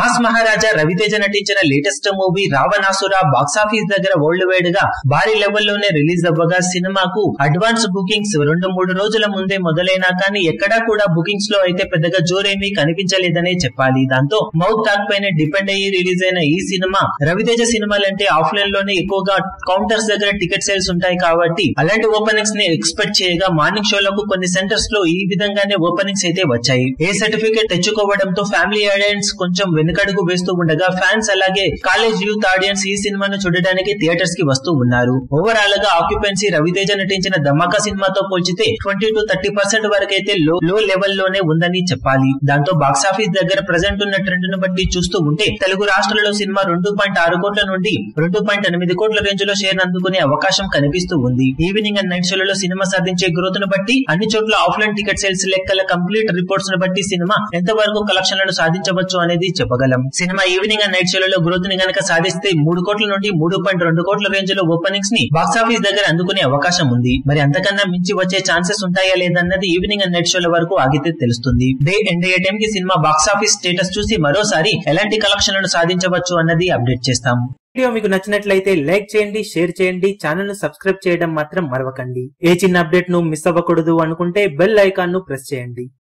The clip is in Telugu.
మాస్ మహారాజా రవితేజ నటించిన లేటెస్ట్ మూవీ రావణాసుర బాక్సాఫీస్ దగ్గర వరల్డ్ వైడ్ గా భారీ లెవెల్లోనే రిలీజ్ అవ్వగా సినిమాకు అడ్వాన్స్ బుకింగ్స్ రెండు మూడు రోజుల ముందే మొదలైనా కానీ ఎక్కడా కూడా బుకింగ్స్ లో అయితే పెద్దగా జోరేమీ కనిపించలేదనే చెప్పాలి దాంతో మౌత్ టాక్ పైన డిపెండ్ అయ్యి రిలీజ్ అయిన ఈ సినిమా రవితేజ సినిమాలంటే ఆఫ్లైన్ లోనే ఎక్కువగా కౌంటర్స్ దగ్గర టికెట్ సేల్స్ ఉంటాయి కాబట్టి అలాంటి ఓపెనింగ్స్ ని ఎక్స్పెక్ట్ చేయగా మార్నింగ్ షోలకు కొన్ని సెంటర్స్ లో ఈ విధంగానే ఓపెనింగ్స్ అయితే వచ్చాయి ఏ సర్టిఫికేట్ తెచ్చుకోవడంతో ఫ్యామిలీ ఆడియన్స్ కొంచెం వెనుకడుగు వేస్తూ ఉండగా ఫ్యాన్స్ అలాగే కాలేజ్ యూత్ ఆడియన్స్ ఈ సినిమాను చూడడానికి థియేటర్స్ కి వస్తూ ఉన్నారు ఓవరాల్ గా ఆక్యుపెన్సీ రవితేజ నటించిన ధమాకా సినిమాతో పోల్చితే ట్వంటీ టు థర్టీ పర్సెంట్ వరకైతే లో లో లెవెల్ లోనే ఉందని చెప్పాలి దాంతో బాక్సాఫీస్ దగ్గర ప్రజెంట్ ఉన్న ట్రెండ్ ను బట్టి చూస్తూ ఉంటే తెలుగు రాష్ట్రాలలో సినిమా రెండు పాయింట్ ఆరు కోట్ల నుండి రెండు పాయింట్ ఎనిమిది కోట్ల రేంజ్ లో షేర్ అందుకునే అవకాశం కనిపిస్తూ ఉంది ఈవినింగ్ అండ్ నైట్ షోలలో సినిమా సాధించే గ్రోత్ ను బట్టి అన్ని చోట్ల ఆఫ్లైన్ టికెట్ సేల్స్ లెక్కల కంప్లీట్ రిపోర్ట్స్ ను బట్టి సినిమా ఎంతవరకు కలెక్షన్లను సాధించవచ్చు అనేది చెప్పగలం సినిమా ఈవినింగ్ అండ్ నైట్ షోలలో గ్రోత్ ని గనక సాధిస్తే మూడు కోట్ల నుండి మూడు పాయింట్ రెండు కోట్ల రేంజ్ లో ఓపెనింగ్స్ ని బాక్సాఫీస్ దగ్గర అందుకునే అవకాశం ఉంది మరి అంతకన్నా మించి వచ్చే ఛాన్సెస్ ఉంటాయా లేదన్నది ఈవినింగ్ అండ్ నైట్ షోల వరకు ఆగితే తెలుస్తుంది డే ఎండ్ అయ్యే టైం కి సినిమా బాక్సాఫీస్ స్టేటస్ చూసి మరోసారి ఎలాంటి కలెక్షన్లను సాధించవచ్చు అన్నది అప్డేట్ చేస్తాం వీడియో మీకు నచ్చినట్లయితే లైక్ చేయండి షేర్ చేయండి ఛానల్ ను సబ్స్క్రైబ్ చేయడం మాత్రం మరవకండి ఏ చిన్న అప్డేట్ ను మిస్ అవ్వకూడదు అనుకుంటే బెల్ ఐకాన్ ను ప్రెస్ చేయండి